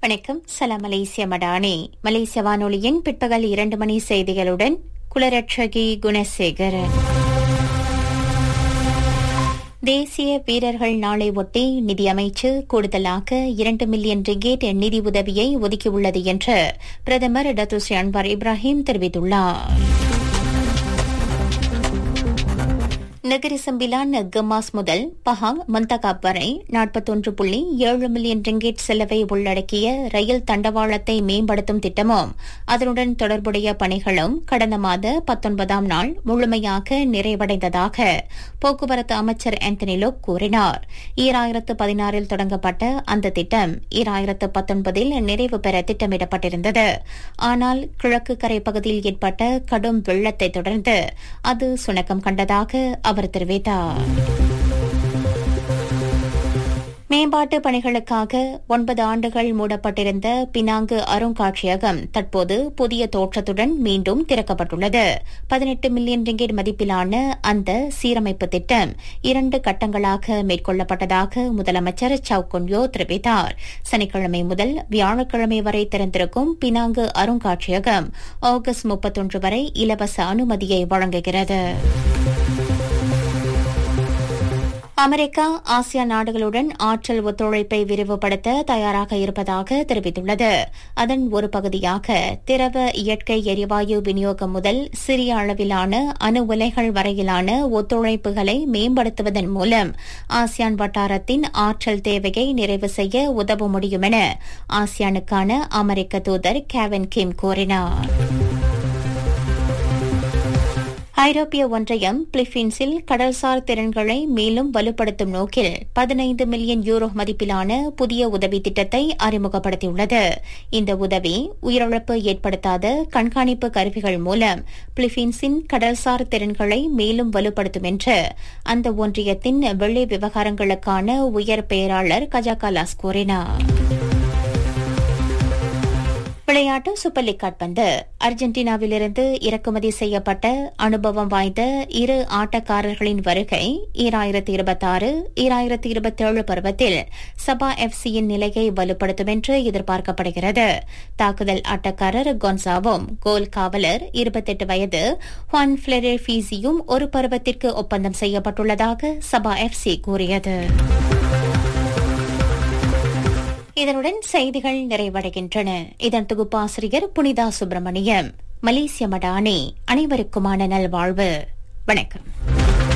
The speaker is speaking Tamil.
வணக்கம் சலாம் மலேசிய மடானி மலேசிய வானொலியின் பிற்பகல் இரண்டு மணி செய்திகளுடன் குலரட்சகி குணசேகரன் தேசிய வீரர்கள் நாளை ஒட்டி நிதியமைச்சு கூடுதலாக இரண்டு மில்லியன் ரிங்கேட் நிதி உதவியை ஒதுக்கியுள்ளது என்று பிரதமர் டத்துஸ்ரீ அன்வார் இப்ராஹிம் தெரிவித்துள்ளார் நகரி சம்பிலான் கமாஸ் முதல் பஹாங் மந்தகாப் வரை நாற்பத்தொன்று புள்ளி ஏழு மில்லியன் ரிங்கெட் செலவை உள்ளடக்கிய ரயில் தண்டவாளத்தை மேம்படுத்தும் திட்டமும் அதனுடன் தொடர்புடைய பணிகளும் கடந்த மாத பத்தொன்பதாம் நாள் முழுமையாக நிறைவடைந்ததாக போக்குவரத்து அமைச்சர் ஆந்தனி லோக் கூறினார் ஈராயிரத்து பதினாறில் தொடங்கப்பட்ட அந்த திட்டம் ஈராயிரத்து பத்தொன்பதில் நிறைவு பெற திட்டமிடப்பட்டிருந்தது ஆனால் கிழக்கு கரை பகுதியில் ஏற்பட்ட கடும் வெள்ளத்தை தொடர்ந்து அது சுணக்கம் கண்டதாக அவர் தெரிவித்தார் மேம்பாட்டு பணிகளுக்காக ஒன்பது ஆண்டுகள் மூடப்பட்டிருந்த பினாங்கு அருங்காட்சியகம் தற்போது புதிய தோற்றத்துடன் மீண்டும் திறக்கப்பட்டுள்ளது பதினெட்டு மில்லியன் ரிங்கெட் மதிப்பிலான அந்த சீரமைப்பு திட்டம் இரண்டு கட்டங்களாக மேற்கொள்ளப்பட்டதாக முதலமைச்சர் சவுகுன்யோ தெரிவித்தார் சனிக்கிழமை முதல் வியாழக்கிழமை வரை திறந்திருக்கும் பினாங்கு அருங்காட்சியகம் ஆகஸ்ட் முப்பத்தொன்று வரை இலவச அனுமதியை வழங்குகிறது அமெரிக்கா ஆசியா நாடுகளுடன் ஆற்றல் ஒத்துழைப்பை விரிவுபடுத்த தயாராக இருப்பதாக தெரிவித்துள்ளது அதன் ஒரு பகுதியாக திரவ இயற்கை எரிவாயு விநியோகம் முதல் சிறிய அளவிலான அணு உலைகள் வரையிலான ஒத்துழைப்புகளை மேம்படுத்துவதன் மூலம் ஆசியான் வட்டாரத்தின் ஆற்றல் தேவையை நிறைவு செய்ய உதவ முடியும் என ஆசியானுக்கான அமெரிக்க தூதர் கேவின் கிம் கூறினார் ஐரோப்பிய ஒன்றியம் பிலிப்பீன்ஸில் கடல்சார் திறன்களை மேலும் வலுப்படுத்தும் நோக்கில் பதினைந்து மில்லியன் யூரோ மதிப்பிலான புதிய உதவி திட்டத்தை அறிமுகப்படுத்தியுள்ளது இந்த உதவி உயிரிழப்பு ஏற்படுத்தாத கண்காணிப்பு கருவிகள் மூலம் பிலிப்பீன்ஸின் கடல்சார் திறன்களை மேலும் வலுப்படுத்தும் என்று அந்த ஒன்றியத்தின் வெள்ளை விவகாரங்களுக்கான உயர் பேராளர் கஜாகாலாஸ் கூறினார் விளையாட்டு சூப்பர் லீக் காட்பந்து அர்ஜென்டினாவிலிருந்து இறக்குமதி செய்யப்பட்ட அனுபவம் வாய்ந்த இரு ஆட்டக்காரர்களின் வருகை ஈராயிரத்தி இருபத்தாறு ஈராயிரத்தி இருபத்தேழு பருவத்தில் சபா எஃப்சியின் நிலையை வலுப்படுத்தும் என்று எதிர்பார்க்கப்படுகிறது தாக்குதல் ஆட்டக்காரர் கொன்சாவும் கோல் காவலர் இருபத்தெட்டு வயது ஹுவான் பிளெரே ஃபீசியும் ஒரு பருவத்திற்கு ஒப்பந்தம் செய்யப்பட்டுள்ளதாக சபா எஃப்சி கூறியது இதனுடன் செய்திகள் நிறைவடைகின்றன இதன் தொகுப்பாசிரியர் புனிதா சுப்பிரமணியம் மலேசிய மடானி அனைவருக்குமான நல்வாழ்வு வணக்கம்